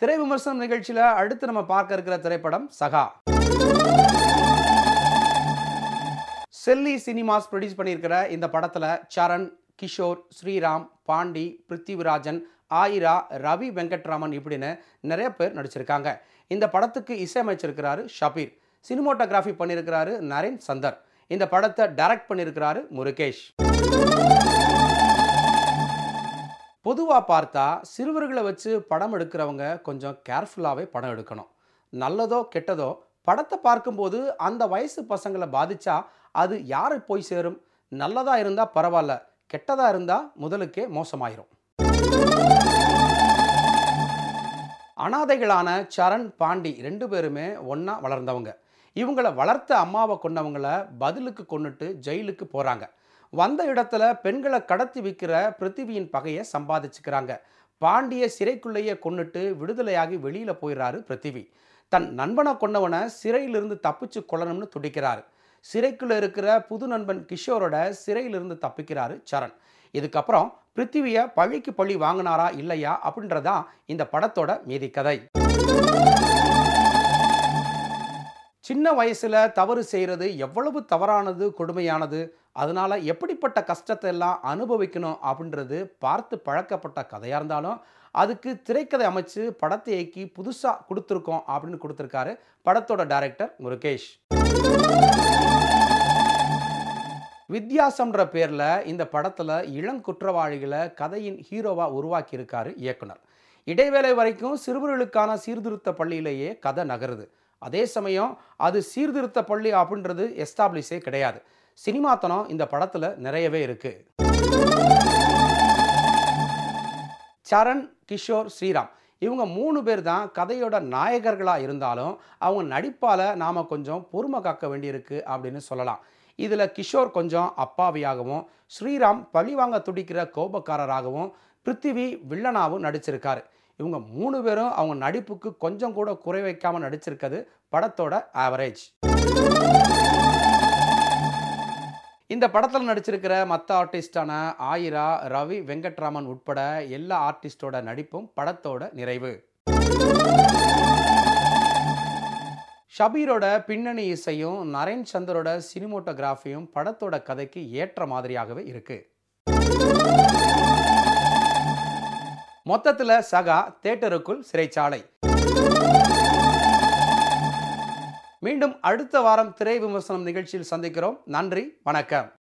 திரை விமர்சனம் நிகழ்ச்சியில அடுத்து நம்ம பார்க்க இருக்கிற திரைப்படம் சகா செல்லி சினிமாஸ் ப்ரொடியூஸ் பண்ணியிருக்கிற இந்த படத்துல சரண் கிஷோர் ஸ்ரீராம் பாண்டி பிருத்திவிராஜன் ஆயிரா ரவி வெங்கட்ராமன் இப்படின்னு நிறைய பேர் நடிச்சிருக்காங்க இந்த படத்துக்கு இசையமைச்சிருக்கிறாரு ஷபீர் சினிமோட்டோகிராஃபி பண்ணியிருக்கிறாரு நரேன் சந்தர் இந்த படத்தை டைரக்ட் பண்ணியிருக்கிறாரு முருகேஷ் பொதுவாக பார்த்தா சிறுவர்களை வச்சு படம் எடுக்கிறவங்க கொஞ்சம் கேர்ஃபுல்லாகவே படம் எடுக்கணும் நல்லதோ கெட்டதோ படத்தை பார்க்கும்போது அந்த வயசு பசங்களை பாதிச்சா அது யாரை போய் சேரும் நல்லதாக இருந்தால் பரவாயில்ல கெட்டதாக இருந்தால் முதலுக்கே மோசமாயிரும் அனாதைகளான சரண் பாண்டி ரெண்டு பேருமே ஒன்றா வளர்ந்தவங்க இவங்கள வளர்த்த அம்மாவை கொண்டவங்கள பதிலுக்கு கொண்டுட்டு ஜெயிலுக்கு போகிறாங்க வந்த இடத்துல பெண்களை கடத்தி விற்கிற பிருத்திவியின் பகையை சம்பாதிச்சுக்கிறாங்க பாண்டிய சிறைக்குள்ளேயே கொண்டுட்டு விடுதலையாகி வெளியில் போயிடுறாரு பிருத்திவி தன் நண்பனை கொண்டவனை சிறையிலிருந்து தப்பிச்சு கொள்ளணும்னு துடிக்கிறாரு சிறைக்குள்ளே இருக்கிற புது நண்பன் கிஷோரோட சிறையிலிருந்து தப்பிக்கிறாரு சரண் இதுக்கப்புறம் பிருத்திவியை பழிக்கு பழி வாங்கினாரா இல்லையா அப்படின்றதான் இந்த படத்தோட மீதி கதை சின்ன வயசுல தவறு செய்கிறது எவ்வளவு தவறானது கொடுமையானது அதனால எப்படிப்பட்ட கஷ்டத்தை எல்லாம் அனுபவிக்கணும் அப்படின்றது பார்த்து பழக்கப்பட்ட கதையாக இருந்தாலும் அதுக்கு திரைக்கதை அமைச்சு படத்தை இயக்கி புதுசாக கொடுத்துருக்கோம் அப்படின்னு கொடுத்துருக்காரு படத்தோட டைரக்டர் முருகேஷ் வித்தியாசம்ன்ற பேரில் இந்த படத்தில் இளங்குற்றவாளிகளை கதையின் ஹீரோவாக உருவாக்கியிருக்காரு இயக்குனர் இடைவேளை வரைக்கும் சிறுவர்களுக்கான சீர்திருத்த பள்ளியிலேயே கதை நகருது அதே சமயம் அது சீர்திருத்த பள்ளி அப்படின்றது எஸ்டாப்ளிஷே கிடையாது சினிமாத்தனம் இந்த படத்தில் நிறையவே இருக்கு சரண் கிஷோர் ஸ்ரீராம் இவங்க மூணு பேர் தான் கதையோட நாயகர்களாக இருந்தாலும் அவங்க நடிப்பால் நாம் கொஞ்சம் பொறுமை காக்க வேண்டியிருக்கு அப்படின்னு சொல்லலாம் இதில் கிஷோர் கொஞ்சம் அப்பாவியாகவும் ஸ்ரீராம் பழிவாங்க துடிக்கிற கோபக்காரராகவும் பிருத்திவி வில்லனாவும் நடிச்சிருக்காரு இவங்க மூணு பேரும் அவங்க நடிப்புக்கு கொஞ்சம் கூட குறை வைக்காமல் நடிச்சிருக்கிறது படத்தோட ஆவரேஜ் இந்த படத்தில் நடிச்சிருக்கிற மற்ற ஆர்டிஸ்டான ஆயிரா ரவி வெங்கட்ராமன் உட்பட எல்லா ஆர்டிஸ்டோட நடிப்பும் படத்தோட நிறைவு ஷபீரோட பின்னணி இசையும் நரேன் சந்தரோட சினிமோட்டோகிராஃபியும் படத்தோட கதைக்கு ஏற்ற மாதிரியாகவே இருக்கு மொத்தத்தில் சகா தேட்டருக்குள் சிறைச்சாலை மீண்டும் அடுத்த வாரம் திரை விமர்சனம் நிகழ்ச்சியில் சந்திக்கிறோம் நன்றி வணக்கம்